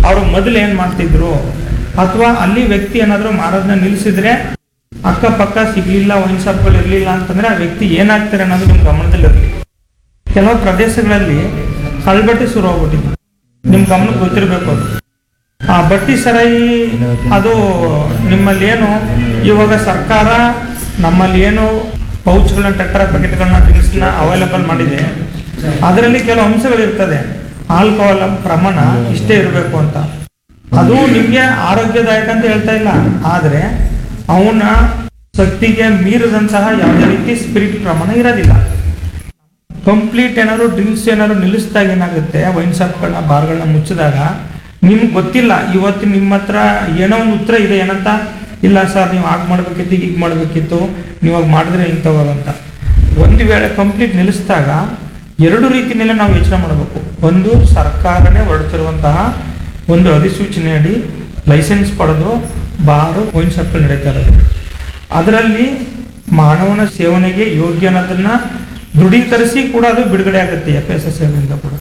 ಅವರು ಮೊದಲು ಏನ್ ಮಾಡ್ತಿದ್ರು ಅಥವಾ ಅಲ್ಲಿ ವ್ಯಕ್ತಿ ಏನಾದ್ರು ಮಾರೋದನ್ನ ನಿಲ್ಲಿಸಿದ್ರೆ ಅಕ್ಕಪಕ್ಕ ಸಿಗ್ಲಿಲ್ಲ ವೈನ್ ಶಾಪ್ಗಳು ಇರ್ಲಿಲ್ಲ ಅಂತಂದ್ರೆ ಆ ವ್ಯಕ್ತಿ ಏನಾಗ್ತಾರೆ ಅನ್ನೋದು ನಿಮ್ ಗಮನದಲ್ಲಿರಲಿ ಕೆಲವು ಪ್ರದೇಶಗಳಲ್ಲಿ ಕಳ್ಬಟ್ಟಿ ಶುರು ಆಗ್ಬಿಟ್ಟಿದೆ ನಿಮ್ ಗಮನಕ್ಕೆ ಗೊತ್ತಿರಬೇಕು ಅದು ಆ ಬಟ್ಟಿ ಸರಾಯಿ ಅದು ನಿಮ್ಮಲ್ಲಿ ಏನು ಇವಾಗ ಸರ್ಕಾರ ನಮ್ಮಲ್ಲಿ ಏನು ಪೌಚ್ಗಳನ್ನ ಟೆಟ್ರಾ ಪ್ಯಾಕೆಟ್ಗಳನ್ನ ಡ್ರಿಂಕ್ಸ್ನ ಅವೈಲೇಬಲ್ ಮಾಡಿದೆ ಅದರಲ್ಲಿ ಕೆಲವು ಅಂಶಗಳಿರ್ತದೆ ಆಲ್ಕೋಹಾಲ್ ಪ್ರಮಾಣ ಇಷ್ಟೇ ಇರಬೇಕು ಅಂತ ಅದು ನಿಮ್ಗೆ ಆರೋಗ್ಯದಾಯಕ ಅಂತ ಹೇಳ್ತಾ ಇಲ್ಲ ಆದ್ರೆ ಅವನ ಶಕ್ತಿಗೆ ಮೀರಿದಂತಹ ಯಾವುದೇ ರೀತಿ ಸ್ಪಿರಿಟ್ ಪ್ರಮಾಣ ಇರೋದಿಲ್ಲ ಕಂಪ್ಲೀಟ್ ಏನಾದ್ರು ಡ್ರಿಂಕ್ಸ್ ಏನಾದ್ರು ನಿಲ್ಲಿಸಿದಾಗ ಏನಾಗುತ್ತೆ ವೈನ್ ಶಾಪ್ಗಳನ್ನ ಬಾರ್ಗಳನ್ನ ಮುಚ್ಚಿದಾಗ ನಿಮ್ಗೆ ಗೊತ್ತಿಲ್ಲ ಇವತ್ತು ನಿಮ್ಮ ಹತ್ರ ಏನೋ ಒಂದು ಉತ್ತರ ಇದೆ ಏನಂತ ಇಲ್ಲ ಸರ್ ನೀವು ಹಾಗೆ ಮಾಡ್ಬೇಕಿತ್ತು ಹೀಗೆ ಮಾಡ್ಬೇಕಿತ್ತು ನೀವು ಹಾಗೆ ಮಾಡಿದ್ರೆ ಇಂಥವಾಗಂತ ಒಂದು ವೇಳೆ ಕಂಪ್ಲೀಟ್ ನಿಲ್ಲಿಸಿದಾಗ ಎರಡು ರೀತಿಯಲ್ಲೇ ನಾವು ಯೋಚನೆ ಮಾಡಬೇಕು ಒಂದು ಸರ್ಕಾರನೇ ಹೊರಡ್ತಿರುವಂತಹ ಒಂದು ಅಧಿಸೂಚನೆ ಅಡಿ ಲೈಸೆನ್ಸ್ ಪಡೆದು ಬಾರು ವೈನ್ ಶಾಪ್ಗಳು ನಡೀತಾ ಇರೋದು ಅದರಲ್ಲಿ ಮಾನವನ ಸೇವನೆಗೆ ಯೋಗ್ಯ ಅನ್ನೋದನ್ನ ದೃಢೀಕರಿಸಿ ಕೂಡ ಅದು ಬಿಡುಗಡೆ ಆಗುತ್ತೆ ಎಫ್ ಎಸ್ ಎಸ್ ಇಂದ ಕೂಡ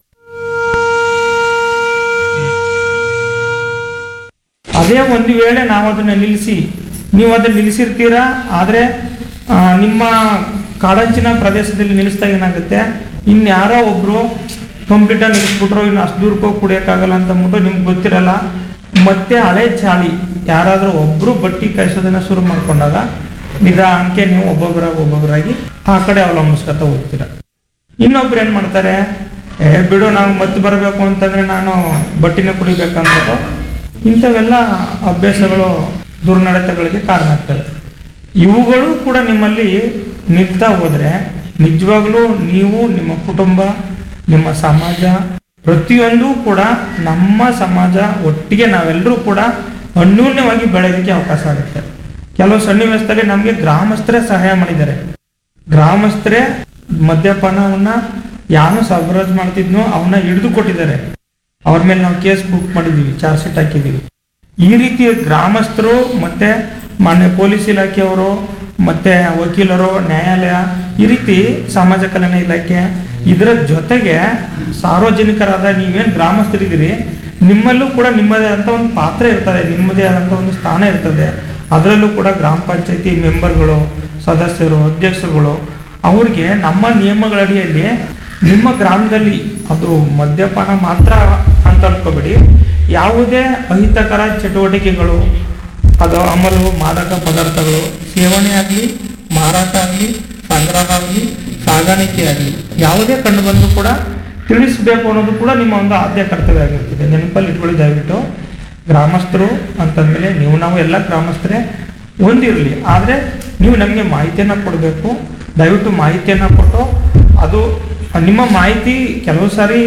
ಅದೇ ಒಂದು ವೇಳೆ ನಾವು ಅದನ್ನ ನಿಲ್ಲಿಸಿ ನೀವು ಅದನ್ನ ನಿಲ್ಲಿಸಿರ್ತೀರಾ ಆದ್ರೆ ಆ, ನಿಮ್ಮ ಕಾಡಂಚಿನ ಪ್ರದೇಶದಲ್ಲಿ ನಿಲ್ಲಿಸಿದಾಗ ಏನಾಗುತ್ತೆ ಇನ್ಯಾರೋ ಒಬ್ರು ಕಂಪ್ಲೀಟ್ ಆಗಿ ನಿಲ್ಲಿಸ್ಬಿಟ್ರು ಇನ್ನು ಅಷ್ಟು ದೂರಕ್ಕೆ ಹೋಗಿ ಕುಡಿಯೋಕ್ಕಾಗಲ್ಲ ಅಂತ ಅಂದ್ಬಿಟ್ಟು ನಿಮ್ಗೆ ಗೊತ್ತಿರಲ್ಲ ಮತ್ತೆ ಹಳೆ ಚಾಳಿ ಯಾರಾದ್ರೂ ಒಬ್ರು ಬಟ್ಟಿ ಕಾಯಿಸೋದನ್ನ ಶುರು ಮಾಡ್ಕೊಂಡಾಗ ನಿಧಾನಕ್ಕೆ ನೀವು ಒಬ್ಬೊಬ್ಬರಾಗಿ ಒಬ್ಬೊಬ್ಬರಾಗಿ ಆ ಕಡೆ ಅವಲಂಬಿಸ್ಕೊತಾ ಹೋಗ್ತೀರ ಇನ್ನೊಬ್ರು ಏನ್ ಮಾಡ್ತಾರೆ ಏ ಬಿಡು ನಾವು ಮತ್ತೆ ಬರಬೇಕು ಅಂತಂದ್ರೆ ನಾನು ಬಟ್ಟಿನ ಕುಡಿಬೇಕಂದ್ಬಿಟ್ಟು ಇಂಥವೆಲ್ಲ ಅಭ್ಯಾಸಗಳು ದುರ್ನಡತೆಗಳಿಗೆ ಕಾರಣ ಆಗ್ತವೆ ಇವುಗಳು ಕೂಡ ನಿಮ್ಮಲ್ಲಿ ನಿಲ್ತಾ ಹೋದ್ರೆ ನಿಜವಾಗ್ಲೂ ನೀವು ನಿಮ್ಮ ಕುಟುಂಬ ನಿಮ್ಮ ಸಮಾಜ ಪ್ರತಿಯೊಂದು ಕೂಡ ನಮ್ಮ ಸಮಾಜ ಒಟ್ಟಿಗೆ ನಾವೆಲ್ಲರೂ ಕೂಡ ಅನ್ಯೂನ್ಯವಾಗಿ ಬೆಳೆಯೋದಕ್ಕೆ ಅವಕಾಶ ಆಗುತ್ತೆ ಕೆಲವು ಸನ್ನಿವೇಶದಲ್ಲಿ ನಮಗೆ ಗ್ರಾಮಸ್ಥರೇ ಸಹಾಯ ಮಾಡಿದ್ದಾರೆ ಗ್ರಾಮಸ್ಥರೇ ಮದ್ಯಪಾನವನ್ನ ಯಾರು ಸರಬರಾಜು ಮಾಡ್ತಿದ್ನೋ ಅವನ್ನ ಹಿಡಿದು ಕೊಟ್ಟಿದ್ದಾರೆ ಅವ್ರ ಮೇಲೆ ನಾವು ಕೇಸ್ ಬುಕ್ ಮಾಡಿದೀವಿ ಚಾರ್ಜ್ ಶೀಟ್ ಹಾಕಿದೀವಿ ಈ ರೀತಿ ಗ್ರಾಮಸ್ಥರು ಮತ್ತೆ ಮಾನ್ಯ ಪೊಲೀಸ್ ಇಲಾಖೆಯವರು ಮತ್ತೆ ವಕೀಲರು ನ್ಯಾಯಾಲಯ ಈ ರೀತಿ ಸಮಾಜ ಕಲ್ಯಾಣ ಇಲಾಖೆ ಇದರ ಜೊತೆಗೆ ಸಾರ್ವಜನಿಕರಾದ ನೀವೇನ್ ಗ್ರಾಮಸ್ಥರಿದ್ದೀರಿ ನಿಮ್ಮಲ್ಲೂ ಕೂಡ ನಿಮ್ಮದೇ ಆದಂತ ಒಂದು ಪಾತ್ರ ಇರ್ತದೆ ನಿಮ್ಮದೇ ಆದಂತ ಒಂದು ಸ್ಥಾನ ಇರ್ತದೆ ಅದರಲ್ಲೂ ಕೂಡ ಗ್ರಾಮ ಪಂಚಾಯತಿ ಮೆಂಬರ್ಗಳು ಸದಸ್ಯರು ಅಧ್ಯಕ್ಷರುಗಳು ಅವ್ರಿಗೆ ನಮ್ಮ ನಿಯಮಗಳಡಿಯಲ್ಲಿ ನಿಮ್ಮ ಗ್ರಾಮದಲ್ಲಿ ಅದು ಮದ್ಯಪಾನ ಮಾತ್ರ ಅಂತ ಅನ್ಕೋಬೇಡಿ ಯಾವುದೇ ಅಹಿತಕರ ಚಟುವಟಿಕೆಗಳು ಅದು ಅಮಲು ಮಾದಕ ಪದಾರ್ಥಗಳು ಸೇವನೆ ಆಗಲಿ ಮಾರಾಟ ಆಗಲಿ ಸಂಗ್ರಹ ಆಗಲಿ ಸಾಗಾಣಿಕೆ ಆಗಲಿ ಯಾವುದೇ ಕಂಡು ಬಂದರೂ ಕೂಡ ತಿಳಿಸಬೇಕು ಅನ್ನೋದು ಕೂಡ ನಿಮ್ಮ ಒಂದು ಆದ್ಯ ಕರ್ತವ್ಯ ಆಗಿರ್ತದೆ ನೆನಪಲ್ಲಿ ಇಟ್ಕೊಳ್ಳಿ ದಯವಿಟ್ಟು ಗ್ರಾಮಸ್ಥರು ಅಂತಂದ್ಮೇಲೆ ನೀವು ನಾವು ಎಲ್ಲ ಗ್ರಾಮಸ್ಥರೇ ಒಂದಿರಲಿ ಆದರೆ ನೀವು ನಮಗೆ ಮಾಹಿತಿಯನ್ನು ಕೊಡಬೇಕು ದಯವಿಟ್ಟು ಮಾಹಿತಿಯನ್ನು ಕೊಟ್ಟು ಅದು ನಿಮ್ಮ ಮಾಹಿತಿ ಕೆಲವು ಸಾರಿ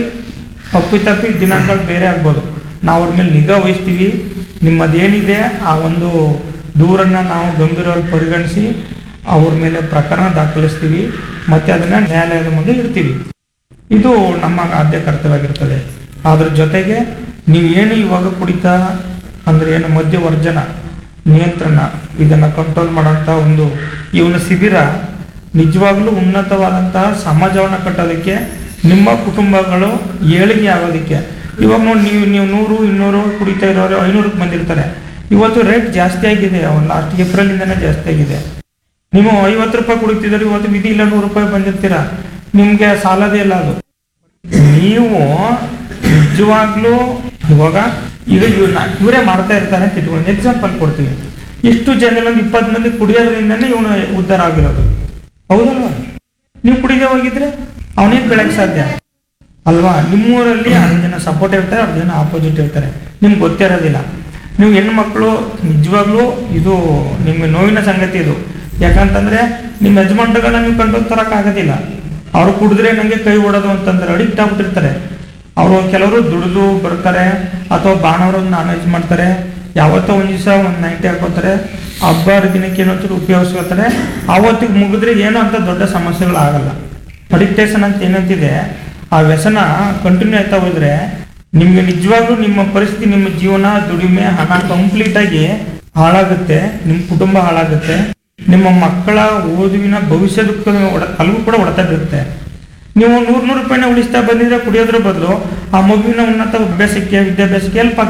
ತಪ್ಪಿ ದಿನಾಂಕಗಳು ಬೇರೆ ಆಗ್ಬೋದು ನಾವು ಅವ್ರ ಮೇಲೆ ನಿಗಾ ವಹಿಸ್ತೀವಿ ನಿಮ್ಮದೇನಿದೆ ಆ ಒಂದು ದೂರನ್ನ ನಾವು ಗಂಭೀರವಾಗಿ ಪರಿಗಣಿಸಿ ಅವ್ರ ಮೇಲೆ ಪ್ರಕರಣ ದಾಖಲಿಸ್ತೀವಿ ಮತ್ತೆ ಅದನ್ನ ನ್ಯಾಯಾಲಯದ ಮುಂದೆ ಇಡ್ತೀವಿ ಇದು ನಮ್ಮ ಆದ್ಯ ಕರ್ತವ್ಯವಾಗಿರ್ತದೆ ಅದ್ರ ಜೊತೆಗೆ ನೀವು ಏನು ಇವಾಗ ಕುಡಿತಾ ಅಂದ್ರೆ ಏನು ಮದ್ಯವರ್ಜನ ನಿಯಂತ್ರಣ ಇದನ್ನ ಕಂಟ್ರೋಲ್ ಮಾಡೋಂಥ ಒಂದು ಈ ಒಂದು ಶಿಬಿರ ನಿಜವಾಗ್ಲೂ ಉನ್ನತವಾದಂತಹ ಸಮಾಜವನ್ನ ಕಟ್ಟೋದಕ್ಕೆ ನಿಮ್ಮ ಕುಟುಂಬಗಳು ಏಳಿಗೆ ಆಗೋದಕ್ಕೆ ಇವಾಗ ನೋಡಿ ನೀವು ನೀವು ನೂರು ಇನ್ನೂರು ಕುಡಿತಾ ಇರೋರು ಐನೂರಕ್ಕೆ ಬಂದಿರ್ತಾರೆ ಇವತ್ತು ರೇಟ್ ಜಾಸ್ತಿ ಆಗಿದೆ ಅವನ್ ಲಾಸ್ಟ್ ಏಪ್ರಿಲ್ ಇಂದನೇ ಜಾಸ್ತಿ ಆಗಿದೆ ನೀವು ಐವತ್ತು ರೂಪಾಯಿ ಕುಡಿತಿದ್ರೆ ಇವತ್ತು ವಿಧಿ ಇಲ್ಲ ನೂರು ರೂಪಾಯಿ ಬಂದಿರ್ತೀರಾ ನಿಮ್ಗೆ ಸಾಲದೇ ಇಲ್ಲ ಅದು ನೀವು ನಿಜವಾಗ್ಲೂ ಇವಾಗ ಈಗ ಇವ್ರನ್ನ ಇವರೇ ಮಾಡ್ತಾ ಇರ್ತಾರೆ ಅಂತ ಇಟ್ಕೊಂಡು ಎಕ್ಸಾಂಪಲ್ ಕೊಡ್ತೀವಿ ಇಷ್ಟು ಜನ ಒಂದು ಇಪ್ಪತ್ತು ಮಂದಿ ಕುಡಿಯೋದ್ರಿಂದನೇ ಇವನು ಉದ್ಧಾರ ಆಗಿರೋದು ಹೌದಲ್ವಾ ನೀವು ಕುಡಿದೇ ಹೋಗಿದ್ರೆ ಅವನೇನ್ ಬೆಳಕ್ ಸಾಧ್ಯ ಅಲ್ವಾ ನಿಮ್ಮೂರಲ್ಲಿ ಹತ್ತು ಜನ ಸಪೋರ್ಟ್ ಇರ್ತಾರೆ ಹತ್ತು ಜನ ಆಪೋಸಿಟ್ ಇರ್ತಾರೆ ನಿಮ್ಗೆ ಗೊತ್ತಿರೋದಿಲ್ಲ ನೀವು ಹೆಣ್ಣು ಮಕ್ಕಳು ನಿಜವಾಗ್ಲೂ ಇದು ನಿಮ್ಮ ನೋವಿನ ಸಂಗತಿ ಇದು ಯಾಕಂತಂದ್ರೆ ನಿಮ್ಮ ಯಜಮಾನ್ಗಳನ್ನ ನೀವು ಕಂಟ್ರೋಲ್ ತರಕ್ ಆಗೋದಿಲ್ಲ ಅವ್ರು ಕುಡಿದ್ರೆ ನಂಗೆ ಕೈ ಓಡೋದು ಅಂತಂದ್ರೆ ಅಡಿಕ್ಟ್ ಆಗ್ಬಿಟ್ಟಿರ್ತಾರೆ ಅವರು ಕೆಲವರು ದುಡಿದು ಬರ್ತಾರೆ ಅಥವಾ ಭಾನುವಾರ ನಾನ್ ವೆಜ್ ಮಾಡ್ತಾರೆ ಯಾವತ್ತೋ ಒಂದ್ ದಿವಸ ಒಂದ್ ನೈಟ್ ಹಾಕೋತಾರೆ ಹಬ್ಬ ಹರಿದಿನಕ್ಕೆ ಏನೋ ಉಪಯೋಗಿಸ್ಕೊತಾರೆ ಆವತ್ತಿಗೆ ಮುಗಿದ್ರೆ ಏನೋ ಅಂತ ದೊಡ್ಡ ಸಮಸ್ಯೆಗಳು ಆಗಲ್ಲ ಅಡಿಕ್ಟೇಷನ್ ಅಂತ ಏನಂತಿದೆ ಆ ವ್ಯಸನ ಕಂಟಿನ್ಯೂ ಆಯ್ತಾ ಹೋದ್ರೆ ನಿಮ್ಗೆ ನಿಜವಾಗ್ಲೂ ನಿಮ್ಮ ಪರಿಸ್ಥಿತಿ ನಿಮ್ಮ ಜೀವನ ದುಡಿಮೆ ಹಣ ಕಂಪ್ಲೀಟ್ ಆಗಿ ಹಾಳಾಗುತ್ತೆ ನಿಮ್ಮ ಕುಟುಂಬ ಹಾಳಾಗುತ್ತೆ ನಿಮ್ಮ ಮಕ್ಕಳ ಓದುವಿನ ಭವಿಷ್ಯದಕ್ಕೂ ಒಡ ಅಲ್ಲಿಗೂ ಕೂಡ ಹೊಡೆತ ಬೀರುತ್ತೆ ನೀವು ನೂರ್ ನೂರು ರೂಪಾಯಿನ ಉಳಿಸ್ತಾ ಬಂದಿದ್ರೆ ಕುಡಿಯೋದ್ರ ಬದಲು ಆ ಮಗುವಿನ ಉನ್ನತ ಅಭ್ಯಾಸಕ್ಕೆ ವಿದ್ಯಾಭ್ಯಾಸಕ್ಕೆ ಹೆಲ್ಪ್